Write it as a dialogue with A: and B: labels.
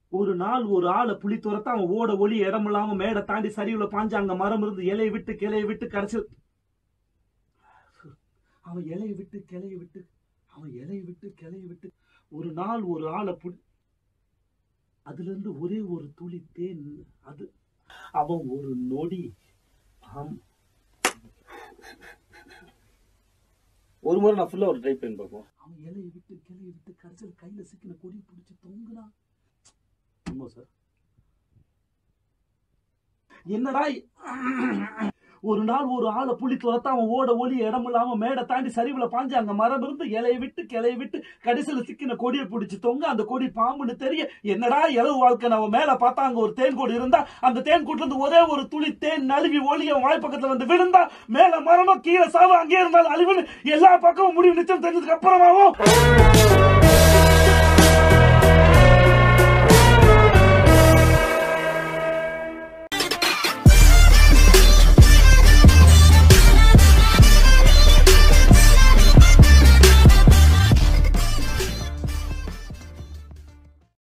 A: ஒரு நாள் ஒரு ஆளை புலி துரத்த அவன் ஓட ஒளி இடம் இல்லாம மேடை தாண்டி சரிவுல பாஞ்சு அங்க மரம் இருந்து இலையை விட்டு கிளைய விட்டு கடைசி அவன் இலையை விட்டு கிளைய விட்டு அவன் இலையை விட்டு கிளைய விட்டு ஒரு நாள் ஒரு ஆளை புலி அதுல இருந்து ஒரே ஒரு துளி தேன் அது அவன் ஒரு நொடி ஆம்.
B: ஒரு முறை நான் ஃபுல்லா ஒரு ட்ரை பண்ணி பார்ப்போம்
A: அவன் இலையை விட்டு கிளைய விட்டு கடைசியில் கையில சிக்கின கொடி பிடிச்சி தொங்குறான் உண்மை சார் என்னடா இ- ஒரு நாள் ஒரு ஆளை புலி துரத்த அவன் ஓட ஒளி இடம் இல்லாம மேடை தாண்டி சரிவுல பாஞ்சு அங்க மரம் இருந்து இலையை விட்டு கிளைய விட்டு கடைசியில சிக்கின கொடியை பிடிச்சி தொங்க அந்த கொடி பாம்புன்னு தெரிய என்னடா இளவு வாழ்க்கை அவன் மேல பார்த்தா அங்க ஒரு தேன் கூடு இருந்தா அந்த தேன் கூட்டுல இருந்து ஒரே ஒரு துளி தேன் நழுவி ஒளி அவன் வாய்ப்பக்கத்துல வந்து விழுந்தா மேல மரமா கீழே சாவு அங்கே இருந்தாலும் அழிவுன்னு எல்லா பக்கமும் முடிவு நிச்சயம் தெரிஞ்சதுக்கு அப்புறமாவும்